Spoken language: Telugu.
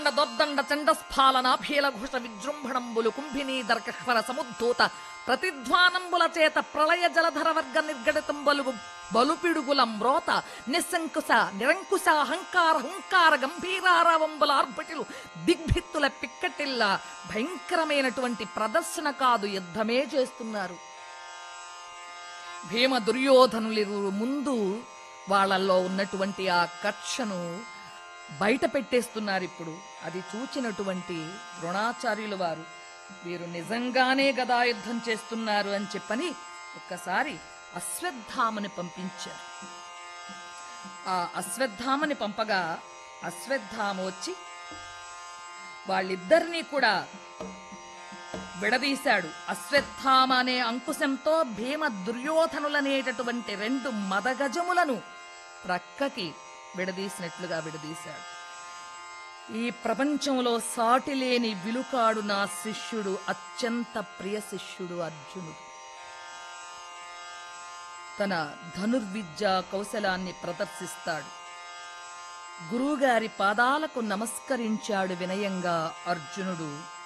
దొద్దండ చండస్ఫాలన భీలఘుష విజృంభణంబులు కుంభినీ దర్కహ్వర సముద్ధూత ప్రతిధ్వానంబుల చేత ప్రళయ జలధర వర్గ నిర్గడితం బలుగు బలుపిడుగుల మ్రోత నిస్సంకుశ నిరంకుశ అహంకార హుంకార గంభీరారవంబుల ఆర్భటిలు దిగ్భిత్తుల పిక్కటిల్ల భయంకరమైనటువంటి ప్రదర్శన కాదు యుద్ధమే చేస్తున్నారు భీమ దుర్యోధనులిరువురు ముందు వాళ్ళల్లో ఉన్నటువంటి ఆ కక్షను బయట పెట్టేస్తున్నారు ఇప్పుడు అది చూచినటువంటి ద్రోణాచార్యుల వారు వీరు నిజంగానే గదాయుద్ధం చేస్తున్నారు అని చెప్పని ఒక్కసారి అశ్వత్థామని పంపించారు ఆ అశ్వత్థామని పంపగా అశ్వత్థామ వచ్చి వాళ్ళిద్దరినీ కూడా విడదీశాడు అశ్వత్థామ అనే అంకుశంతో భీమ దుర్యోధనులనేటటువంటి రెండు మదగజములను ప్రక్కకి విడదీసినట్లుగా విడదీశాడు ఈ ప్రపంచంలో సాటి లేని విలుకాడు నా శిష్యుడు అత్యంత ప్రియ శిష్యుడు అర్జునుడు తన ధనుర్విద్య కౌశలాన్ని ప్రదర్శిస్తాడు గురువుగారి పాదాలకు నమస్కరించాడు వినయంగా అర్జునుడు